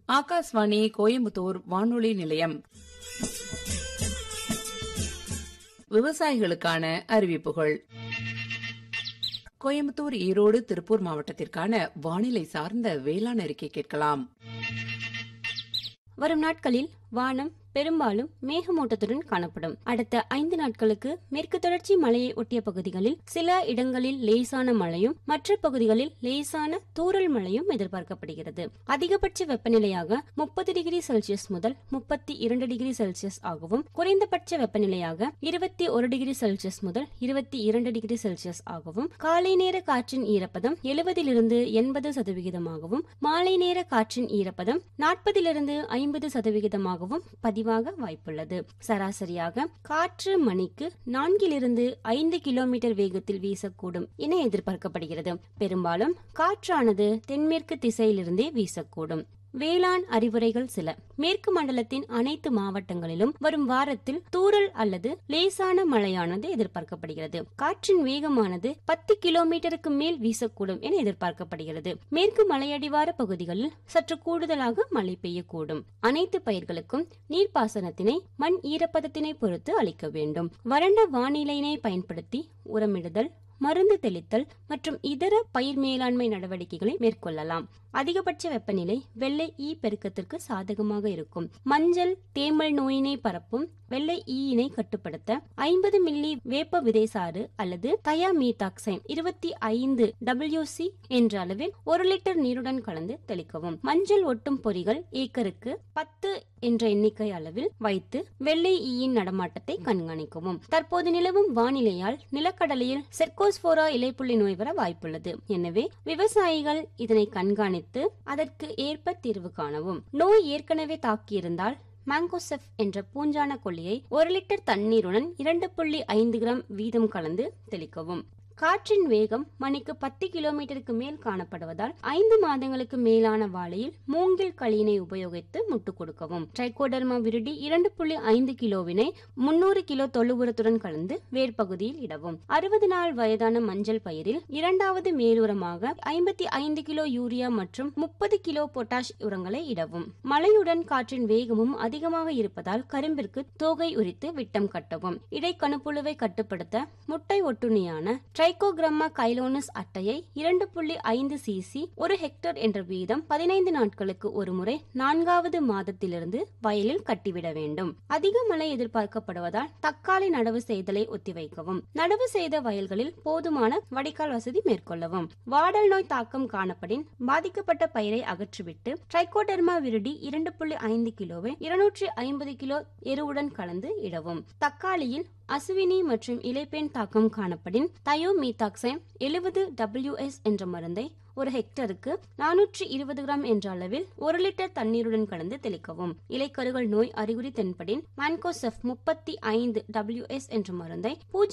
ஆகாஷ்வாணி கோயம்புத்தூர் வானொலி நிலையம் விவசாயிகளுக்கான அறிவிப்புகள் கோயம்புத்தூர் ஈரோடு திருப்பூர் மாவட்டத்திற்கான வானிலை சார்ந்த வேளாண் அறிக்கை கேட்கலாம் வரும் நாட்களில் வானம் பெரும்பாலும் மேகமூட்டத்துடன் காணப்படும் அடுத்த ஐந்து நாட்களுக்கு மேற்கு தொடர்ச்சி மலையை ஒட்டிய பகுதிகளில் சில இடங்களில் லேசான மழையும் மற்ற பகுதிகளில் லேசான தூறல் மழையும் எதிர்பார்க்கப்படுகிறது அதிகபட்ச வெப்பநிலையாக முப்பது டிகிரி செல்சியஸ் முதல் முப்பத்தி இரண்டு டிகிரி செல்சியஸ் ஆகவும் குறைந்தபட்ச வெப்பநிலையாக இருபத்தி ஒரு டிகிரி செல்சியஸ் முதல் இருபத்தி இரண்டு டிகிரி செல்சியஸ் ஆகவும் காலை நேர காற்றின் ஈரப்பதம் எழுபதிலிருந்து எண்பது சதவிகிதமாகவும் மாலை நேர காற்றின் ஈரப்பதம் நாற்பதிலிருந்து ஐம்பது சதவிகிதமாகவும் பதிவாக வாய்ப்புள்ளது சராசரியாக காற்று மணிக்கு நான்கிலிருந்து ஐந்து கிலோமீட்டர் வேகத்தில் வீசக்கூடும் என எதிர்பார்க்கப்படுகிறது பெரும்பாலும் காற்றானது தென்மேற்கு திசையிலிருந்தே வீசக்கூடும் வேளாண் அறிவுரைகள் சில மேற்கு மண்டலத்தின் அனைத்து மாவட்டங்களிலும் வரும் வாரத்தில் தூறல் அல்லது லேசான மழையானது எதிர்பார்க்கப்படுகிறது காற்றின் வேகமானது பத்து கிலோமீட்டருக்கு மேல் வீசக்கூடும் என எதிர்பார்க்கப்படுகிறது மேற்கு மலையடிவார பகுதிகளில் சற்று கூடுதலாக மழை பெய்யக்கூடும் அனைத்து பயிர்களுக்கும் நீர்ப்பாசனத்தினை மண் ஈரப்பதத்தினை பொறுத்து அளிக்க வேண்டும் வறண்ட வானிலையினை பயன்படுத்தி உரமிடுதல் மருந்து தெளித்தல் மற்றும் இதர பயிர் மேலாண்மை நடவடிக்கைகளை மேற்கொள்ளலாம் அதிகபட்ச வெப்பநிலை வெள்ளை ஈ பெருக்கத்திற்கு சாதகமாக இருக்கும் மஞ்சள் தேமல் நோயினை பரப்பும் வெள்ளை ஈயினை கட்டுப்படுத்த ஐம்பது மில்லி வேப்ப விதைசாறு அல்லது தயாமீதாக்சைன் இருபத்தி ஐந்து டபிள்யூசி என்ற அளவில் ஒரு லிட்டர் நீருடன் கலந்து தெளிக்கவும் மஞ்சள் ஒட்டும் பொறிகள் ஏக்கருக்கு பத்து என்ற எண்ணிக்கை அளவில் வைத்து வெள்ளை ஈயின் நடமாட்டத்தை கண்காணிக்கவும் தற்போது நிலவும் வானிலையால் நிலக்கடலையில் செர்கோஸ்போரா இலைப்புள்ளி நோய் வர வாய்ப்புள்ளது எனவே விவசாயிகள் இதனை கண்காணித்து அதற்கு ஏற்ப தீர்வு காணவும் நோய் ஏற்கனவே தாக்கியிருந்தால் மேங்கோசெஃப் என்ற பூஞ்சான கொல்லியை ஒரு லிட்டர் தண்ணீருடன் இரண்டு புள்ளி ஐந்து கிராம் வீதம் கலந்து தெளிக்கவும் காற்றின் வேகம் மணிக்கு பத்து கிலோமீட்டருக்கு மேல் காணப்படுவதால் ஐந்து மாதங்களுக்கு மேலான வாழையில் மூங்கில் களியினை உபயோகித்து முட்டு கொடுக்கவும் ட்ரைகோடர்மா விருடி இரண்டு புள்ளி ஐந்து கிலோவினை முன்னூறு கிலோ தொழு உரத்துடன் கலந்து வேர் பகுதியில் இடவும் அறுபது நாள் வயதான மஞ்சள் பயிரில் இரண்டாவது மேலுரமாக ஐம்பத்தி ஐந்து கிலோ யூரியா மற்றும் முப்பது கிலோ பொட்டாஷ் உரங்களை இடவும் மழையுடன் காற்றின் வேகமும் அதிகமாக இருப்பதால் கரும்பிற்கு தோகை உரித்து விட்டம் கட்டவும் இடைக்கணுப்புழுவை கட்டுப்படுத்த முட்டை ஒட்டுணியான ட்ரைகோகிராமா கைலோனஸ் அட்டையை இரண்டு புள்ளி ஐந்து சிசி ஒரு ஹெக்டர் என்ற வீதம் பதினைந்து நாட்களுக்கு ஒரு முறை நான்காவது மாதத்திலிருந்து வயலில் கட்டிவிட வேண்டும் அதிக மழை எதிர்பார்க்கப்படுவதால் தக்காளி நடவு செய்தலை ஒத்திவைக்கவும் நடவு செய்த வயல்களில் போதுமான வடிகால் வசதி மேற்கொள்ளவும் வாடல் நோய் தாக்கம் காணப்படின் பாதிக்கப்பட்ட பயிரை அகற்றிவிட்டு ட்ரைகோடெர்மா விருடி இரண்டு புள்ளி ஐந்து கிலோவை இருநூற்றி ஐம்பது கிலோ எருவுடன் கலந்து இடவும் தக்காளியில் அசுவினி மற்றும் இலைப்பேன் தாக்கம் காணப்படின் தயோமீதாக்சைன் எழுபது டபிள்யூஎஸ் என்ற மருந்தை ஒரு ஹெக்டருக்கு நானூற்றி இருபது கிராம் என்ற அளவில் ஒரு லிட்டர் தண்ணீருடன் கலந்து தெளிக்கவும் இலைக்கருகள் நோய் அறிகுறி தென்படின் மான்கோசெஃப் முப்பத்தி ஐந்து டபிள்யூஎஸ் என்ற மருந்தை பூஜ்ஜியம்